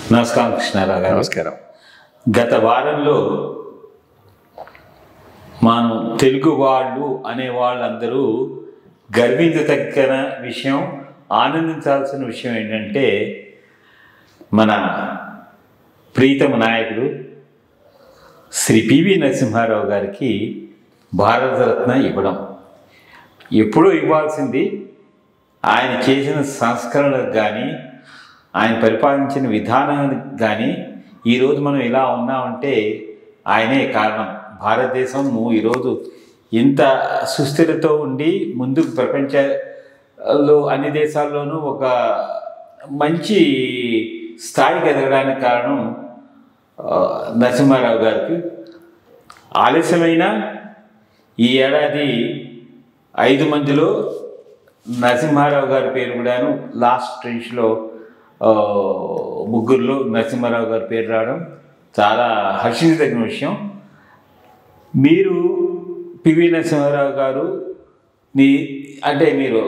నమస్కారం కృష్ణారావు గారు నమస్కారం గత వారంలో మనం తెలుగు వాళ్ళు అనే వాళ్ళందరూ గర్వించదగిన విషయం ఆనందించాల్సిన విషయం ఏంటంటే మన ప్రీతమ నాయకుడు శ్రీ పివి నరసింహారావు గారికి భారతరత్న ఇవ్వడం ఎప్పుడూ ఇవ్వాల్సింది ఆయన చేసిన సంస్కరణలకు కానీ ఆయన పరిపాలించిన విధానానికి కానీ ఈరోజు మనం ఇలా ఉన్నామంటే ఆయనే కారణం భారతదేశము ఈరోజు ఇంత సుస్థిరతో ఉండి ముందుకు ప్రపంచంలో అన్ని దేశాల్లోనూ ఒక మంచి స్థాయికి ఎదగడానికి కారణం ఆ, నరసింహారావు గారికి ఆలస్యమైన ఈ ఏడాది ఐదు మందిలో నరసింహారావు గారి పేరు కూడాను లాస్ట్ ట్రెంచ్లో ముగ్గురులో నరసింహారావు గారి పేరు రావడం చాలా హర్షించదగిన విషయం మీరు పివి నరసింహారావు గారు నీ అంటే మీరు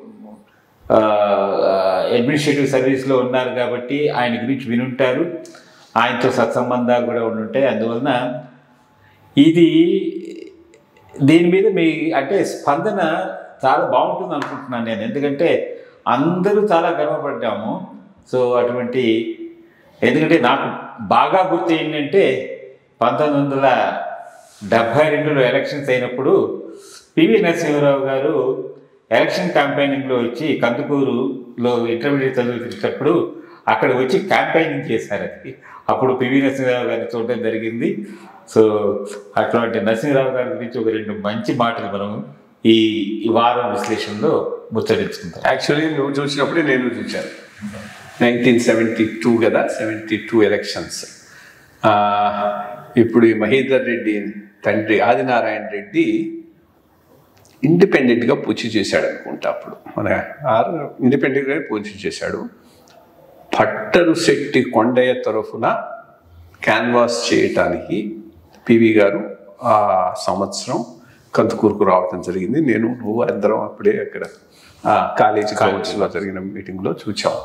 అడ్మినిస్ట్రేటివ్ సర్వీస్లో ఉన్నారు కాబట్టి ఆయన గురించి వినుంటారు ఆయనతో సత్సంబంధాలు కూడా ఉండుంటాయి అందువలన ఇది దీని మీద మీ అంటే స్పందన చాలా బాగుంటుంది అనుకుంటున్నాను నేను ఎందుకంటే అందరూ చాలా గర్వపడ్డాము సో అటువంటి ఎందుకంటే నాకు బాగా గుర్తు ఏంటంటే పంతొమ్మిది వందల డెబ్భై రెండులో ఎలక్షన్స్ అయినప్పుడు పివి నరసింహారావు గారు ఎలక్షన్ క్యాంపెయినింగ్లో వచ్చి కందుకూరులో ఇంటర్మీడియట్ చదువుతున్నప్పుడు అక్కడ వచ్చి క్యాంపెయినింగ్ చేశారు అది అప్పుడు పివి నరసింహారావు గారిని చూడడం జరిగింది సో అటువంటి నరసింహారావు గారి గురించి ఒక రెండు మంచి మాటలు మనం ఈ ఈ వారం విశ్లేషణలో ముచ్చరించుకుంటాం యాక్చువల్లీ నువ్వు చూసినప్పుడే నేను చూశాను నైన్టీన్ సెవెంటీ టూ కదా సెవెంటీ టూ ఎలక్షన్స్ ఇప్పుడు ఈ మహేందర్ రెడ్డి తండ్రి ఆదినారాయణ రెడ్డి ఇండిపెండెంట్గా పూచి చేశాడు అనుకుంటా అప్పుడు మన ఆరు ఇండిపెండెంట్గా పూచి చేశాడు పట్టరు శెట్టి కొండయ్య తరఫున క్యాన్వాస్ చేయటానికి పివి గారు ఆ సంవత్సరం కందుకూరుకు రావటం జరిగింది నేను నువ్వు అందరం అప్పుడే అక్కడ ఆ కాలేజీ కౌన్సిల్లో జరిగిన మీటింగ్లో చూచాం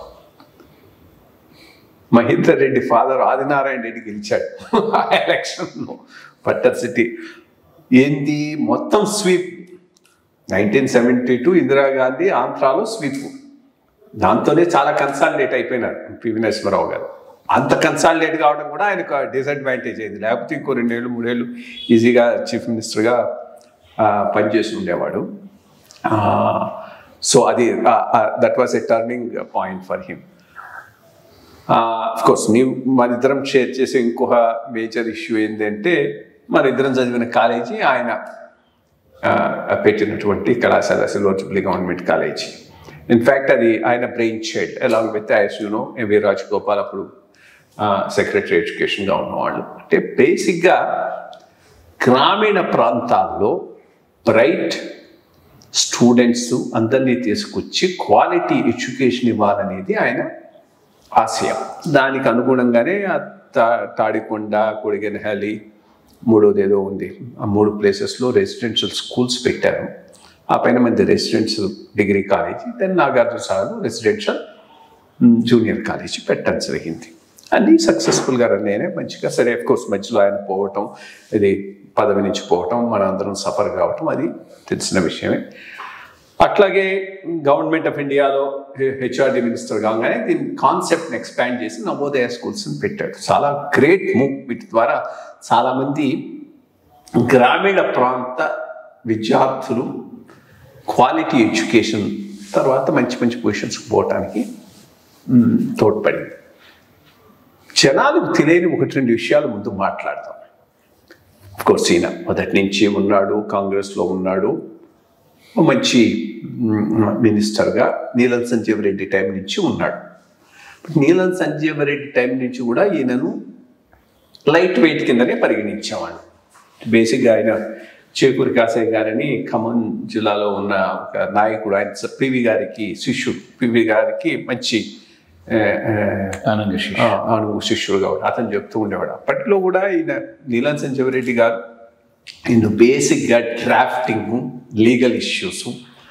మహేందర్ రెడ్డి ఫాదర్ ఆదినారాయణ రెడ్డి గెలిచాడు ఆ ఎలక్షన్లో పట్టర్ సిటీ ఏంది మొత్తం sweep nineteen seventy two Indira Gandhi ఆంధ్రాలో స్వీప్ దాంతోనే చాలా కన్సాలిడేట్ అయిపోయినారు పివి నరసింహారావు గారు అంత కన్సాలిడేట్ కావడం కూడా ఆయనకు డిసడ్వాంటేజ్ అయింది లేకపోతే ఇంకో రెండేళ్ళు మూడేళ్ళు ఈజీగా చీఫ్ మినిస్టర్గా ఆ, పనిచేసి ఉండేవాడు సో అది that was a turning point for him course నీవు మన ఇద్దరం షేర్ చేసే ఇంకొక మేజర్ ఇష్యూ ఏంటంటే మన ఇద్దరం చదివిన కాలేజీ ఆయన ఆ, పెట్టినటువంటి కళాశాల సిల్వర్జుబ్లీ గవర్నమెంట్ కాలేజీ ఇన్ఫ్యాక్ట్ అది ఆయన brain child along with I S you know M V Rajagopal అప్పుడు సెక్రటరీ ఎడ్యుకేషన్గా ఉన్నవాళ్ళు అంటే బేసిక్గా గ్రామీణ ప్రాంతాల్లో బ్రైట్ స్టూడెంట్స్ అందరినీ తీసుకొచ్చి క్వాలిటీ ఎడ్యుకేషన్ ఇవ్వాలనేది ఆయన ఆశయం దానికి అనుగుణంగానే ఆ తా- తాడికొండ కొడిగెనహల్లి మూడోది ఏదో ఉంది ఆ మూడు ప్లేసెస్లో రెసిడెన్షియల్ స్కూల్స్ పెట్టారు ఆ పైన మంది residential degree college then Nagarjuna Sagar residential junior college పెట్టడం జరిగింది అన్నీ సక్సెస్ఫుల్గా రన్ అయినాయి మంచిగా సరే ఆఫ్ కోర్స్ మధ్యలో ఆయన పోవటం ఇది పదవి నుంచి పోవటం మన అందరం సఫర్ కావటం అది తెలిసిన విషయమే అట్లాగే గవర్నమెంట్ ఆఫ్ ఇండియాలో హెచ్ఆర్డి మినిస్టర్ కాగానే దీని కాన్సెప్ట్ని ఎక్స్పాండ్ చేసి నవోదయ స్కూల్స్ని పెట్టాడు చాలా గ్రేట్ మూవ్ వీటి ద్వారా చాలామంది గ్రామీణ ప్రాంత విద్యార్థులు క్వాలిటీ ఎడ్యుకేషన్ తర్వాత మంచి మంచి పొజిషన్స్కి పోవటానికి మ్, తోడ్పడింది జనాలకు తెలియని ఒకటి రెండు విషయాలు ముందు మాట్లాడతాం కోర్స్ ఈయన మొదటి నుంచి ఉన్నాడు కాంగ్రెస్లో ఉన్నాడు ఓ మంచి మ్, మినిస్టర్గా నీలం సంజీవ్ రెడ్డి టైం నుంచి ఉన్నాడు నీలం సంజీవ్ రెడ్డి టైం నుంచి కూడా ఈయనను లైట్ వెయిట్ కిందనే పరిగణించేవాడు బేసిక్గా ఆయన చేకూరి కాసయ్య గారని ఖమ్మం జిల్లాలో ఉన్న ఒక నాయకుడు ఆయన స- పివి గారికి శిష్యుడు పివి గారికి మంచి ఆ, ఆ, ఆనంద ఆ, అను శిష్యుడుగా ఉన్నాడు అతను చెప్తూ ఉండేవాడు అప్పట్లో కూడా ఈయన నీలం సంజీవరెడ్డి గారు ఈయన బేసిక్గా drafting legal issues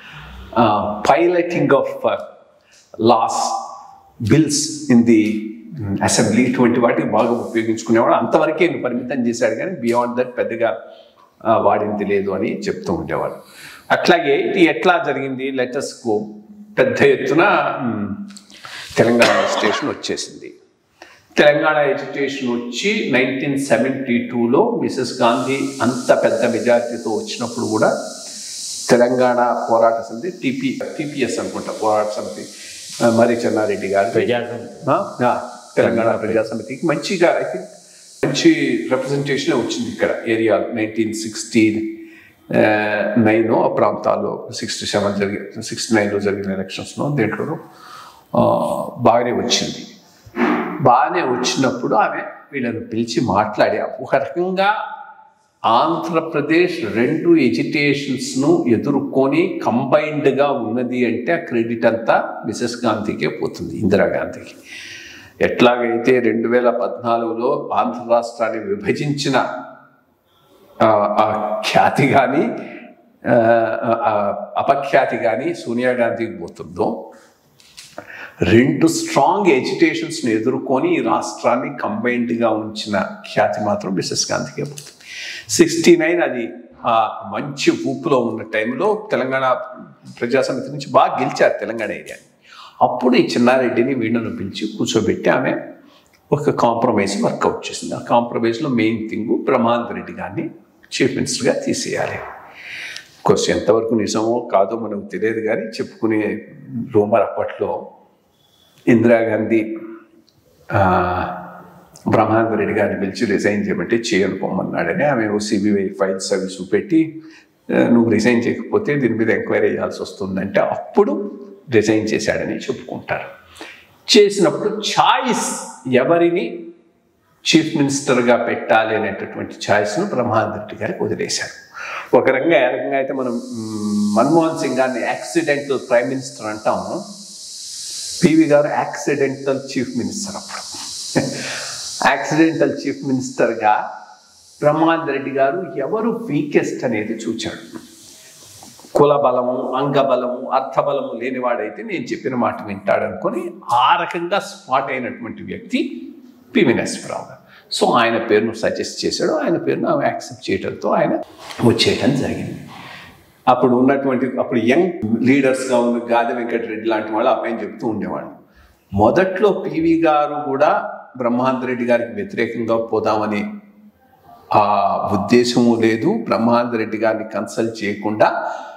piloting of laws bills in the assembly ఇటువంటి వాటికి బాగా ఉపయోగించుకునేవాడు అంతవరకే ఈయన పరిమితం చేశాడు కానీ బియాండ్ దట్ పెద్దగా ఆ, వాడింది లేదు అని చెప్తూ ఉండేవాడు అట్లాగే ఇది ఎట్లా జరిగింది లెటర్స్ గో పెద్ద ఎత్తున మ్, తెలంగాణ స్టేషన్ వచ్చేసింది తెలంగాణ ఎడ్యుకేషన్ వచ్చి నైన్టీన్ సెవెంటీ టూలో మిసెస్ గాంధీ అంత పెద్ద మెజారిటీతో వచ్చినప్పుడు కూడా తెలంగాణ పోరాట సమితి టీపీ టీపీఎస్ అనుకుంటా పోరాట సమితి ఆ, మరి చెన్నారెడ్డి గారు ప్రజాసం ఆ, ఆ, తెలంగాణ ప్రజా సమితికి మంచిగా ఐ థింక్ మంచి రిప్రజెంటేషన్ వచ్చింది ఇక్కడ ఏరియా నైన్టీన్ సిక్స్టీ నైన్ ఆ ప్రాంతాల్లో సిక్స్టీ సెవెన్ జరిగి సిక్స్టీ నైన్లో జరిగిన ఎలక్షన్స్లో దేంట్లో ఆ, బాగానే వచ్చింది బాగానే వచ్చినప్పుడు ఆమె వీళ్ళని పిలిచి మాట్లాడి ఒక రకంగా ఆంధ్రప్రదేశ్ రెండు ఎడ్యుటేషన్స్ను ఎదుర్కొని కంబైన్డ్గా ఉన్నది అంటే ఆ క్రెడిట్ అంతా మిసెస్ గాంధీకే పోతుంది ఇందిరాగాంధీకి ఎట్లాగైతే రెండు వేల పద్నాలుగులో ఆంధ్ర రాష్ట్రాన్ని విభజించిన ఆ, ఆ ఖ్యాతి కానీ అపఖ్యాతి కానీ సోనియా గాంధీకి పోతుందో రెండు స్ట్రాంగ్ ఎడ్యుటేషన్స్ని ఎదుర్కొని ఈ రాష్ట్రాన్ని కంబైన్డ్గా ఉంచిన ఖ్యాతి మాత్రం మిసెస్ గాంధీకే పోతుంది సిక్స్టీ నైన్ అది ఆ మంచి ఊపులో ఉన్న టైంలో తెలంగాణ ప్రజాసమితి నుంచి బాగా గెలిచారు తెలంగాణ ఏరియాని అప్పుడు ఈ చిన్నారెడ్డిని వీళ్ళను పిలిచి కూర్చోబెట్టి ఆమె ఒక కాంప్రమైజ్ వర్కౌట్ చేసింది ఆ కాంప్రమైజ్లో మెయిన్ థింగ్ బ్రహ్మానంద రెడ్డి గారిని చీఫ్ మినిస్టర్గా తీసేయాలి కోర్స్ ఎంతవరకు నిజమో కాదో మనకు తెలియదు కానీ చెప్పుకునే రూమర్ అప్పట్లో ఇందిరాగాంధీ ఆ, బ్రహ్మానంద రెడ్డి గారిని పిలిచి రిజైన్ చేయమంటే చేయను పొమ్మన్నాడని ఆమె సిబిఐ ఫైల్స్ అవి చూపెట్టి ఆ, నువ్వు రిజైన్ చేయకపోతే దీని మీద ఎంక్వైరీ చేయాల్సి వస్తుందంటే అప్పుడు రిజైన్ చేశాడని చెప్పుకుంటారు చేసినప్పుడు ఛాయిస్ ఎవరిని చీఫ్ మినిస్టర్గా పెట్టాలి అనేటటువంటి ఛాయిస్ను బ్రహ్మానంద రెడ్డి గారికి వదిలేశారు ఒక రకంగా ఏ రకంగా అయితే మనం మ్, మన్మోహన్ సింగ్ గారిని యాక్సిడెంటల్ ప్రైమ్ మినిస్టర్ అంటాము పివి గారు యాక్సిడెంటల్ చీఫ్ మినిస్టర్ అప్పుడు యాక్సిడెంటల్ చీఫ్ మినిస్టర్గా బ్రహ్మానంద రెడ్డి గారు ఎవరు వీకెస్ట్ అనేది చూచాడు కుల బలము అంగబలము అర్థబలము లేనివాడైతే నేను చెప్పిన మాట వింటాడు అనుకొని ఆ రకంగా స్పాట్ అయినటువంటి వ్యక్తి పివి నరసింహరావు గారు సో ఆయన పేరును సజెస్ట్ చేశాడు ఆయన పేరును ఆమె యాక్సెప్ట్ చేయడంతో ఆయన వచ్చేయటం జరిగింది అప్పుడు ఉన్నటువంటి అప్పుడు యంగ్ లీడర్స్గా ఉన్న గాది వెంకటరెడ్డి లాంటి వాళ్ళు అబ్బాయిని చెప్తూ ఉండేవాళ్ళు మొదట్లో పివి గారు కూడా బ్రహ్మానంద రెడ్డి గారికి వ్యతిరేకంగా పోదామని ఆ ఉద్దేశము లేదు బ్రహ్మానంద రెడ్డి గారిని కన్సల్ట్ చేయకుండా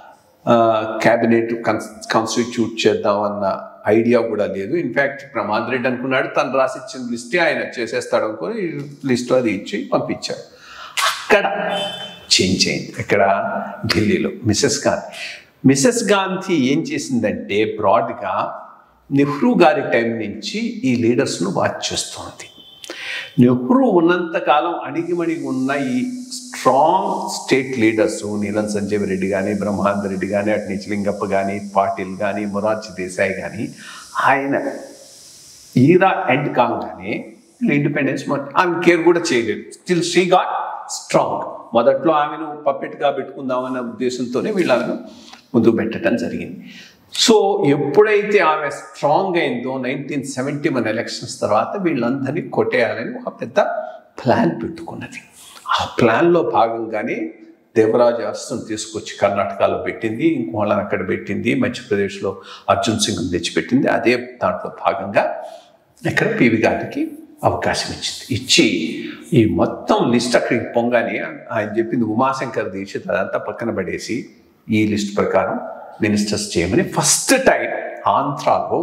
క్యాబినెట్ కన్స్ కాన్స్టిట్యూట్ చేద్దామన్న ఐడియా కూడా లేదు ఇన్ఫ్యాక్ట్ బ్రహ్మానంద రెడ్డి అనుకున్నాడు తను రాసిచ్చిన లిస్టే ఆయన చేసేస్తాడు అనుకొని లిస్ట్ అది ఇచ్చి పంపించాడు అక్కడ చేంజ్ అయింది ఇక్కడ ఢిల్లీలో మిసెస్ గాంధీ మిసెస్ గాంధీ ఏం చేసిందంటే బ్రాడ్గా నెహ్రూ గారి టైం నుంచి ఈ లీడర్స్ను వాచ్ చేస్తోంది నెహ్రూ ఉన్నంతకాలం అణిగిమణిగి ఉన్న ఈ స్ట్రాంగ్ స్టేట్ లీడర్స్ నీలం సంజీవ్ రెడ్డి కానీ బ్రహ్మానంద రెడ్డి కానీ అటు నిజలింగప్ప కానీ పాటిల్ కానీ మొరార్జీ దేశాయ్ కానీ ఆయన ఈరా ఎండ్ కాగానే వీళ్ళు ఇండిపెండెన్స్ ఆమె కేర్ కూడా చేయలేదు స్టిల్ షీ గాట్ స్ట్రాంగ్ మొదట్లో ఆమెను పప్పెట్గా పెట్టుకుందామన్న ఉద్దేశంతోనే వీళ్ళు ఆమెను ముందు పెట్టడం జరిగింది సో ఎప్పుడైతే ఆమె స్ట్రాంగ్ అయిందో నైన్టీన్ సెవెంటీ వన్ ఎలక్షన్స్ తర్వాత వీళ్ళందరినీ కొట్టేయాలని ఒక పెద్ద ప్లాన్ పెట్టుకున్నది ఆ ప్లాన్లో భాగంగానే దేవరాజు అస్తం తీసుకొచ్చి కర్ణాటకలో పెట్టింది ఇంకో వాళ్ళని అక్కడ పెట్టింది మధ్యప్రదేశ్లో అర్జున్ సింగ్ తెచ్చిపెట్టింది అదే దాంట్లో భాగంగా ఇక్కడ పివి గారికి అవకాశం ఇచ్చింది ఇచ్చి ఈ మొత్తం లిస్ట్ అక్కడికి పొంగానే ఆయన చెప్పింది ఉమాశంకర్ దీక్షిత్ అదంతా పక్కన పడేసి ఈ లిస్ట్ ప్రకారం మినిస్టర్స్ చేయమని ఫస్ట్ టైం ఆంధ్రాలో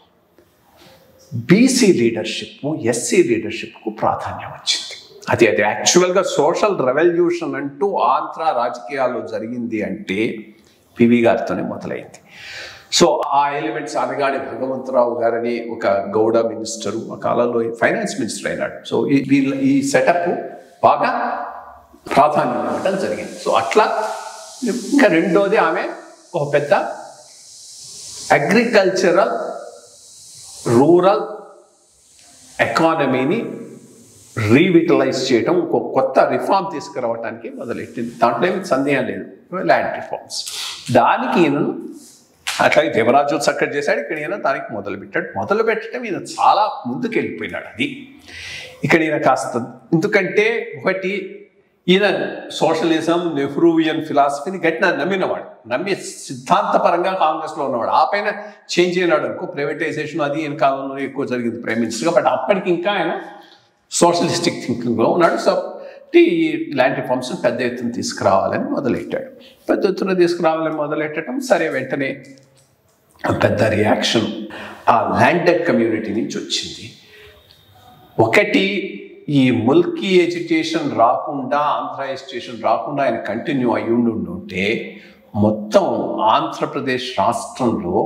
బీసీ లీడర్షిప్ ఎస్సీ లీడర్షిప్కు ప్రాధాన్యం వచ్చింది అది అది యాక్చువల్గా సోషల్ రెవల్యూషన్ అంటూ ఆంధ్ర రాజకీయాల్లో జరిగింది అంటే పివి గారితోనే మొదలైంది సో ఆ ఎలిమెంట్స్ అనగానే భగవంతరావు గారని ఒక గౌడ మినిస్టరు ఆ కాలంలో ఫైనాన్స్ మినిస్టర్ అయినాడు సో ఈ వీళ్ళ ఈ సెటప్ బాగా ప్రాధాన్యం ఇవ్వడం జరిగింది సో అట్లా ఇంకా రెండోది ఆమె ఒక పెద్ద అగ్రికల్చరల్ రూరల్ ఎకానమీని రీవిటలైజ్ చేయడం ఒక కొత్త రిఫార్మ్ తీసుకురావడానికి మొదలెట్టింది దాంట్లో ఏమి సందేహం లేదు ల్యాండ్ రిఫార్మ్స్ దానికి ఈయనను అట్లాగే దేవరాజు చక్కటి చేశాడు ఇక్కడ ఈయన దానికి మొదలు పెట్టాడు మొదలు పెట్టడం ఈయన చాలా ముందుకు వెళ్ళిపోయినాడు అది ఇక్కడ ఈయన కాస్త ఎందుకంటే ఒకటి ఈయన సోషలిజం నెహ్రూవియన్ ఫిలాసఫీని గట్టిన నమ్మినవాడు నమ్మి సిద్ధాంతపరంగా కాంగ్రెస్లో ఉన్నవాడు ఆ పైన చేంజ్ అయినాడు అనుకో ప్రైవేటైజేషన్ అది ఈయన కాలంలో ఎక్కువ జరిగింది ప్రైమ్ మినిస్టర్గా బట్ అప్పటికి ఇంకా ఆయన సోషలిస్టిక్ థింకింగ్లో ఉన్నాడు సో ఈ ల్యాండ్ రిఫార్మ్స్ పెద్ద ఎత్తున తీసుకురావాలని మొదలెట్టాడు పెద్ద ఎత్తున తీసుకురావాలని మొదలెట్టడం సరే వెంటనే పెద్ద రియాక్షన్ ఆ ల్యాండెడ్ కమ్యూనిటీ నుంచి వచ్చింది ఒకటి ఈ ముల్కీ ఎడ్యుకేషన్ రాకుండా ఆంధ్ర ఎడ్యుకేషన్ రాకుండా ఆయన కంటిన్యూ అయి ఉంటే మొత్తం ఆంధ్రప్రదేశ్ రాష్ట్రంలో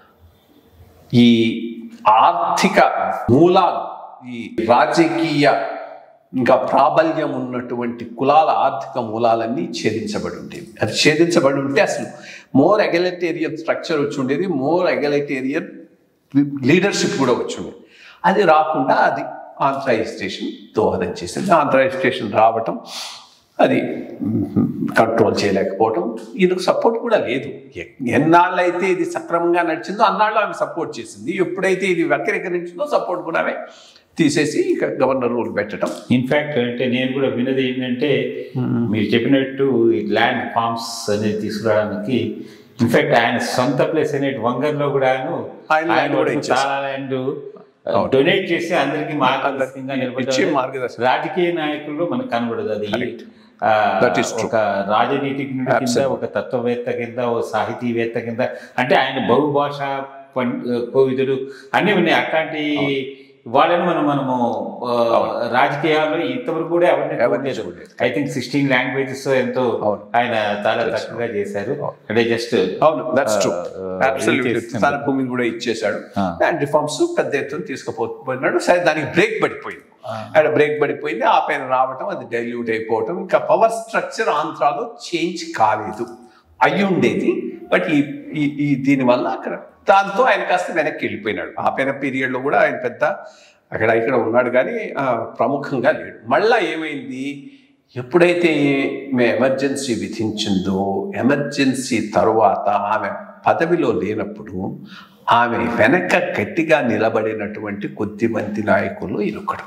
ఈ ఆర్థిక మూలాలు ఈ రాజకీయ ఇంకా ప్రాబల్యం ఉన్నటువంటి కులాల ఆర్థిక మూలాలన్నీ ఛేదించబడి ఉండేవి అది ఛేదించబడి ఉంటే అసలు మోర్ ఎగలిటేరియన్ స్ట్రక్చర్ వచ్చి ఉండేది మోర్ ఎగలిటేరియన్ లీడర్షిప్ కూడా వచ్చి ఉండేది అది రాకుండా అది ఆంధ్ర స్టేషన్ దోహదం చేసింది ఆంధ్ర స్టేషన్ రావటం అది కంట్రోల్ చేయలేకపోవటం ఈయనకు సపోర్ట్ కూడా లేదు ఎ- ఎన్నాళ్ళైతే ఇది సక్రమంగా నడిచిందో అన్నాళ్ళు ఆమె సపోర్ట్ చేసింది ఎప్పుడైతే ఇది వక్రీకరించిందో సపోర్ట్ కూడా ఆమె తీసేసి ఇక గవర్నర్ రూల్ పెట్టడం ఇన్ఫాక్ట్ అంటే నేను కూడా విన్నది ఏంటంటే మీరు చెప్పినట్టు ఈ ల్యాండ్ ఫార్మ్స్ అనేది తీసుకురావడానికి ఇన్ఫాక్ట్ ఆయన సొంత ప్లేస్ అనేటి వంగర్లో కూడాను ఆయన land ఆయన కూడా వరకు ఇచ్చేసారు. చాలా ల్యాండ్ అవును. డొనేట్ చేసి అందరికి మార్గదర్శకంగా ఇచ్చి నిలబడ్డారు మార్గదర్శకం. రాజకీయ నాయకుల్లో మనకు కనబడదు అది Correct. ఆ, That is true. ఒక రాజనీతిజ్ఞుడి కింద Absolutely. ఒక తత్వవేత్త కింద ఓ సాహితీవేత్త కింద అంటే ఆయన బహుభాష పం- కోవిదుడు అన్నీ ఉన్నాయి అట్లాంటి వాళ్ళని మనం మనము ఆ, రాజకీయాల్లో ఇంతవరకు కూడా ఎవరిని ఎవరిని చూడలేదు చూడలేదు. ఐ థింక్ సిక్స్టీన్ లాంగ్వేజెస్ ఎంతో అవును. ఆయన చాలా చక్కగా చేశారు అంటే జస్ట్ అవును దట్స్ ట్రూ Uh, అబ్సల్యూట్లీ ఇది చేస్తుంది. తన భూమిని కూడా ఇచ్చేశాడు Ah. ల్యాండ్ రిఫార్మ్స్ పెద్ద ఎత్తున తీసుకుపోతున్నాడు సరే దానికి బ్రేక్ పడిపోయింది అక్కడ బ్రేక్ పడిపోయింది ఆ పైన రావటం అది డైల్యూట్ అయిపోవటం ఇంకా పవర్ స్ట్రక్చర్ ఆంధ్రాలో చేంజ్ కాలేదు అయి ఉండేది బట్ ఈ ఈ- ఈ దీనివల్ల అక్కడ దాంతో ఆయన కాస్త వెనక్కి వెళ్ళిపోయినాడు ఆ పైన పీరియడ్లో కూడా ఆయన పెద్ద అక్కడ ఇక్కడ ఉన్నాడు కానీ ఆ, ప్రముఖంగా లేడు మళ్ళా ఏమైంది ఎప్పుడైతే ఈమె ఎమర్జెన్సీ విధించిందో ఎమర్జెన్సీ తరువాత ఆమె పదవిలో లేనప్పుడు ఆమె వెనక గట్టిగా నిలబడినటువంటి కొద్దిమంది నాయకులు ఇరుకడు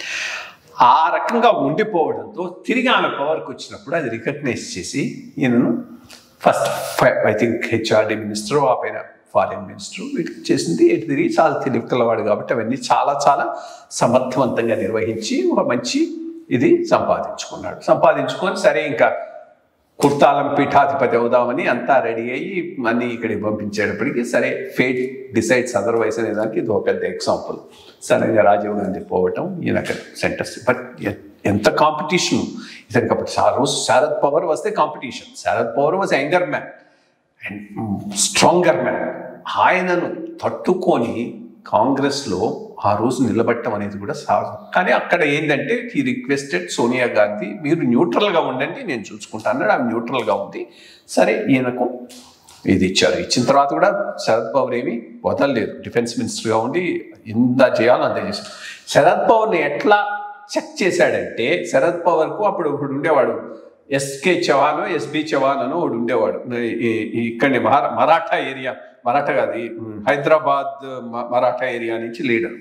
ఆ రకంగా ఉండిపోవడంతో తిరిగి ఆమె పవర్కి వచ్చినప్పుడు అది రికగ్నైజ్ చేసి ఈయనను first I think H R D minister ఆ పైన ఫారిన్ మినిస్టర్ వీటికి చేసింది ఎటు తిరిగి చాలా తెలివికలవాడు కాబట్టి అవన్నీ చాలా చాలా సమర్థవంతంగా నిర్వహించి ఒక మంచి ఇది సంపాదించుకున్నాడు సంపాదించుకొని సరే ఇంకా కుర్తాలం పీఠాధిపతి అవుదామని అంతా రెడీ అయ్యి అన్ని ఇక్కడికి పంపించేటప్పటికి సరే ఫేట్ డిసైడ్స్ అదర్వైజ్ అనే దానికి ఇది ఒక పెద్ద ఎగ్జాంపుల్ సడన్గా రాజీవ్ గాంధీ పోవటం ఈయన అక్కడ సెంటర్స్ బట్ ఎంత కాంపిటీషన్ ఇతనికి అప్పుడు ఆ రోజు శారద్ పవర్ వస్తే competition Sharad Pawar was younger man and stronger man ఆయనను తట్టుకొని కాంగ్రెస్లో ఆ రోజు నిలబట్టడం అనేది కూడా సహజం కానీ అక్కడ ఏంటంటే ఈ రిక్వెస్టెడ్ సోనియా గాంధీ మీరు న్యూట్రల్గా ఉండండి నేను చూసుకుంటాను అన్నాడు ఆమె న్యూట్రల్గా ఉంది సరే ఈయనకు ఇది ఇచ్చారు ఇచ్చిన తర్వాత కూడా శరద్ పవార్ ఏమి వదలలేదు డిఫెన్స్ మినిస్టర్గా ఉండి ఇంత చేయాలో అంత చేశారు శరద్ పవార్ని ఎట్లా చెక్ చేశాడంటే శరద్ పవార్కు అప్పుడు ఒకడు ఉండేవాడు ఎస్కే చవాన్ ఎస్బి చవాన్ అని ఒకడు ఉండేవాడు ఈ- ఈ ఇక్కడి మహా మరాఠా ఏరియా మరాఠా కాదు ఈ హైదరాబాద్ మ- మరాఠా ఏరియా నుంచి లీడర్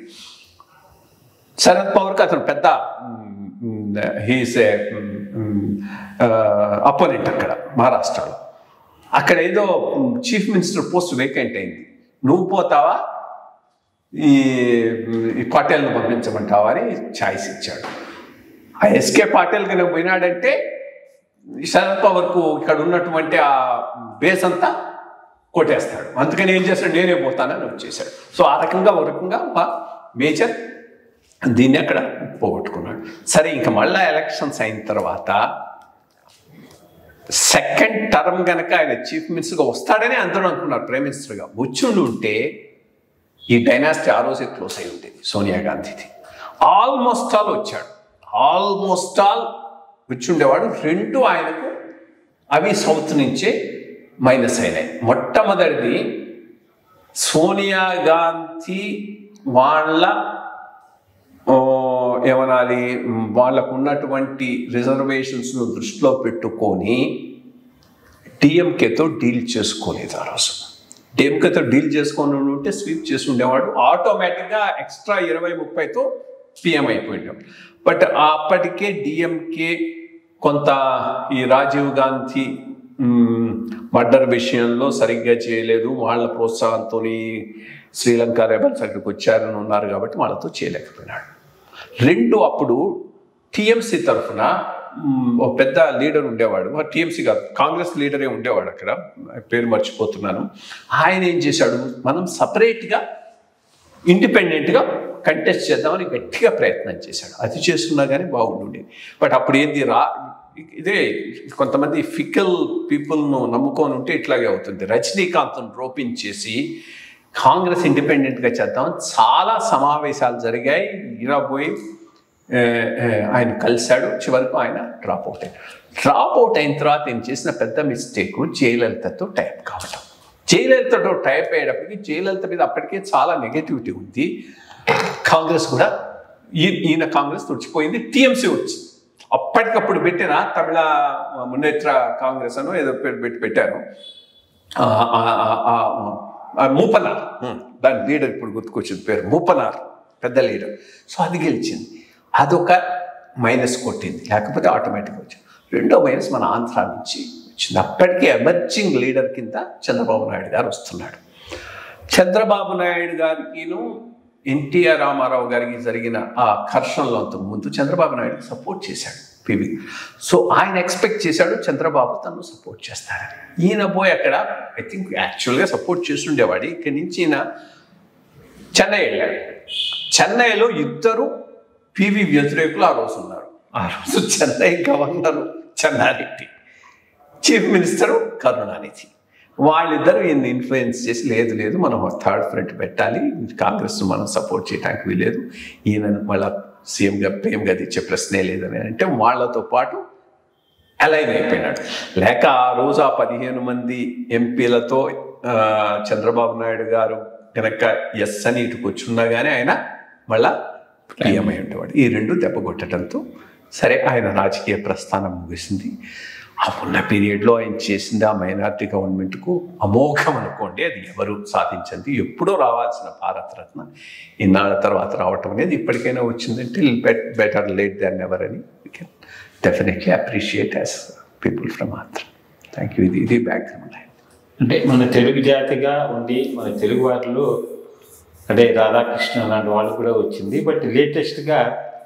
శరద్ పవార్కి అతను పెద్ద హీస్ ఏ అపోనెంట్ అక్కడ మహారాష్ట్రలో అక్కడ ఏదో చీఫ్ మినిస్టర్ పోస్ట్ వేకెంట్ అయింది నువ్వు పోతావా ఈ ఈ పాటేల్ని పంపించమంటావా అని ఛాయిస్ ఇచ్చాడు ఆ ఎస్కే పాటేల్ కనుక పోయినాడంటే శరద్ పవర్కు ఇక్కడ ఉన్నటువంటి ఆ బేస్ అంతా కొట్టేస్తాడు అందుకని ఏం చేస్తాడు నేనే పోతానని వచ్చేసాడు సో ఆ రకంగా ఒక రకంగా ఒక మేజర్ దీన్ని అక్కడ పోగొట్టుకున్నాడు సరే ఇంకా మళ్ళా ఎలక్షన్స్ అయిన తర్వాత సెకండ్ టర్మ్ కనుక ఆయన చీఫ్ మినిస్టర్గా వస్తాడని అందరూ అనుకున్నారు ప్రైమ్ మినిస్టర్గా వచ్చి ఉంటే ఈ డైనాసిటీ ఆ రోజే క్లోజ్ అయి ఉండేది సోనియా గాంధీది ఆల్మోస్ట్ ఆల్ వచ్చాడు ఆల్మోస్ట్ ఆల్ వచ్చి ఉండేవాడు రెండు ఆయనకు అవి సౌత్ నుంచే మైనస్ అయినాయి మొట్టమొదటిది సోనియా గాంధీ వాళ్ళ ఓ, ఏమనాలి మ్, వాళ్ళకు ఉన్నటువంటి రిజర్వేషన్స్ను దృష్టిలో పెట్టుకొని డిఎంకేతో డీల్ చేసుకోలేదు ఆ రోజు డిఎంకేతో డీల్ చేసుకొని ఉంటే స్వీప్ చేసి ఉండేవాడు ఆటోమేటిక్గా ఎక్స్ట్రా ఇరవై ముప్పైతో పిఎం అయిపోయాడు బట్ అప్పటికే డిఎంకే కొంత ఈ రాజీవ్ గాంధీ మర్డర్ విషయంలో సరిగ్గా చేయలేదు వాళ్ళ ప్రోత్సాహంతో శ్రీలంక రెబల్స్ అక్కడికి వచ్చారని ఉన్నారు కాబట్టి వాళ్ళతో చేయలేకపోయినాడు రెండు అప్పుడు టిఎంసి తరఫున ఒక పెద్ద లీడర్ ఉండేవాడు టిఎంసీ కాదు కాంగ్రెస్ లీడరే ఉండేవాడు అక్కడ పేరు మర్చిపోతున్నాను ఆయన ఏం చేశాడు మనం సపరేట్గా ఇండిపెండెంట్గా కంటెస్ట్ చేద్దామని గట్టిగా ప్రయత్నం చేశాడు అది చేస్తున్నా కానీ బాగుండేది బట్ అప్పుడు ఏంది రా ఇదే కొంతమంది ఫికల్ పీపుల్ను నమ్ముకొని ఉంటే ఇట్లాగే అవుతుంది రజనీకాంత్ను రోపించేసి కాంగ్రెస్ ఇండిపెండెంట్గా చేద్దాం చాలా సమావేశాలు జరిగాయి ఇరబోయి ఆయన కలిశాడు చివరకు ఆయన డ్రాప్ అవుట్ అయ్యాడు డ్రాప్ అవుట్ అయిన తర్వాత నేను చేసిన పెద్ద మిస్టేక్ జయలలితతో టైప్ కావటం జయలలితతో టైప్ అయ్యేటప్పటికి జయలలిత మీద అప్పటికే చాలా నెగటివిటీ ఉంది కాంగ్రెస్ కూడా ఈ ఈయన కాంగ్రెస్ తుడిచిపోయింది టీఎంసీ వచ్చింది అప్పటికప్పుడు పెట్టిన తమిళ మున్నేత్ర కాంగ్రెస్ అను ఏదో పేరు పెట్టి పెట్టారు మూపనార్ దాని లీడర్ ఇప్పుడు గుర్తుకొచ్చింది పేరు మూపనార్ పెద్ద లీడర్ సో అది గెలిచింది అదొక మైనస్ కొట్టింది లేకపోతే ఆటోమేటిక్గా వచ్చింది రెండో మైనస్ మన ఆంధ్ర నుంచి వచ్చింది అప్పటికే ఎమర్జింగ్ లీడర్ కింద చంద్రబాబు నాయుడు గారు వస్తున్నాడు చంద్రబాబు నాయుడు గారికిను ఎన్టీఆర్ రామారావు గారికి జరిగిన ఆ ఘర్షణలో అంత ముందు చంద్రబాబు నాయుడుకి సపోర్ట్ చేశాడు పివి సో ఆయన ఎక్స్పెక్ట్ చేశాడు చంద్రబాబు తను సపోర్ట్ చేస్తారని ఈయన పోయి అక్కడ ఐ థింక్ యాక్చువల్గా సపోర్ట్ చేస్తుండేవాడు ఇక్కడి నుంచి ఈయన చెన్నై వెళ్ళాడు చెన్నైలో ఇద్దరు పివి వ్యతిరేకులు ఆ రోజు ఉన్నారు ఆ రోజు Chennai governor Chenna Reddy chief minister Karunanidhi వాళ్ళిద్దరూ ఈయన ఇన్ఫ్లుయెన్స్ చేసి లేదు లేదు మనం థర్డ్ ఫ్రంట్ పెట్టాలి కాంగ్రెస్ మనం సపోర్ట్ చేయడానికి వీలేదు ఈయన మళ్ళా సీఎంగా ప్రేమ్గా తెచ్చే ప్రశ్నే లేదని అంటే వాళ్ళతో పాటు అలైన్ అయిపోయినాడు లేక ఆ రోజు ఆ పదిహేను మంది ఎంపీలతో చంద్రబాబు నాయుడు గారు కనుక ఎస్ అని ఇటుకు వచ్చున్నా కానీ ఆయన మళ్ళా ప్రియమై ఉండేవాడు ఈ రెండు దెబ్బ కొట్టడంతో సరే ఆయన రాజకీయ ప్రస్థానం ముగిసింది ఆ ఉన్న పీరియడ్లో ఆయన చేసింది ఆ మైనార్టీ గవర్నమెంట్కు అమోఘం అనుకోండి అది ఎవరు సాధించింది ఎప్పుడో రావాల్సిన భారతరత్న ఇన్నాళ్ళ తర్వాత రావటం అనేది ఇప్పటికైనా వచ్చిందంటే bet better late than ever అని we can definitely appreciate as people from Andhra thank you ఇది ఇది బ్యాక్గ్రౌండ్ అంటే మన తెలుగు జాతిగా ఉండి మన తెలుగు వారిలో అంటే రాధాకృష్ణ లాంటి వాళ్ళు కూడా వచ్చింది బట్ లేటెస్ట్గా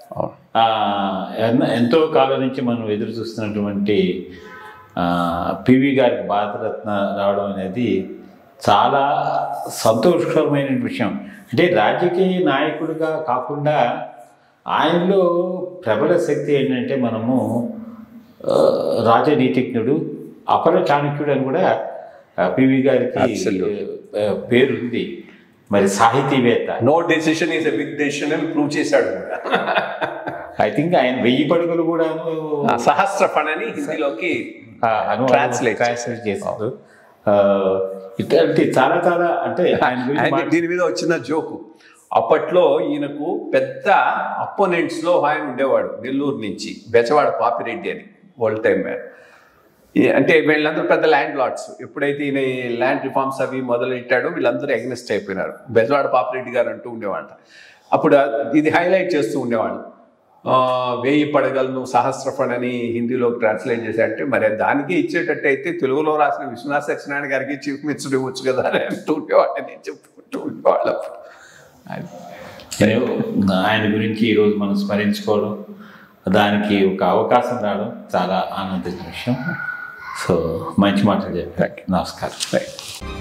ఎంతో కాలం నుంచి మనం ఎదురు చూస్తున్నటువంటి పివి గారికి భారతరత్న రావడం అనేది చాలా సంతోషకరమైన విషయం అంటే రాజకీయ నాయకుడిగా కాకుండా ఆయనలో ప్రబల శక్తి ఏంటంటే మనము రాజనీతిజ్ఞుడు అపర చాణక్యుడు అని కూడా పివి గారికి పేరుంది మరి సాహితీవేత్త no decision is a big decision అని ప్రూవ్ చేశాడు కూడా ఐ థింక్ ఆయన వెయ్యి పడుగులు కూడాను సహస్ర ఫణ్ అని హిందీలోకి ట్రాన్స్లేట్ ట్రాన్స్లేట్ చేశారు ఇట్లాంటి చాలా చాలా అంటే ఆయన దీని మీద వచ్చిన జోకు అప్పట్లో ఈయనకు పెద్ద అపోనెంట్స్ లో ఆయన ఉండేవాడు నెల్లూరు నుంచి బెచవాడ పాపిరెడ్డి అని ఓల్డ్ టైమ్ మ్యాన్ అంటే వీళ్ళందరూ పెద్ద ల్యాండ్ లాట్స్ ఎప్పుడైతే ఈయన ల్యాండ్ రిఫార్మ్స్ అవి మొదలెట్టాడో వీళ్ళందరూ ఎగ్నెస్ట్ అయిపోయినారు బెజవాడ పాపిరెడ్డి గారు అంటూ ఉండేవాళ్ళ అప్పుడు ఇది హైలైట్ చేస్తూ ఉండేవాళ్ళు వేయి పడగలను సహస్రఫణ్ అని హిందీలోకి ట్రాన్స్లేట్ చేశారంటే మరి దానికి ఇచ్చేటట్టు అయితే తెలుగులో రాసిన విశ్వనాథ్ సత్యనారాయణ గారికి చీఫ్ మినిస్టర్ ఇవ్వచ్చు కదా అని అంటూ ఉండేవాళ్ళని చెప్పుకుంటూ ఉండేవాళ్ళు ఆయన గురించి ఈరోజు మనం స్మరించుకోవడం దానికి ఒక అవకాశం రావడం చాలా ఆనందించిన విషయం సో మంచి మాటలు చెప్పారు నమస్కారం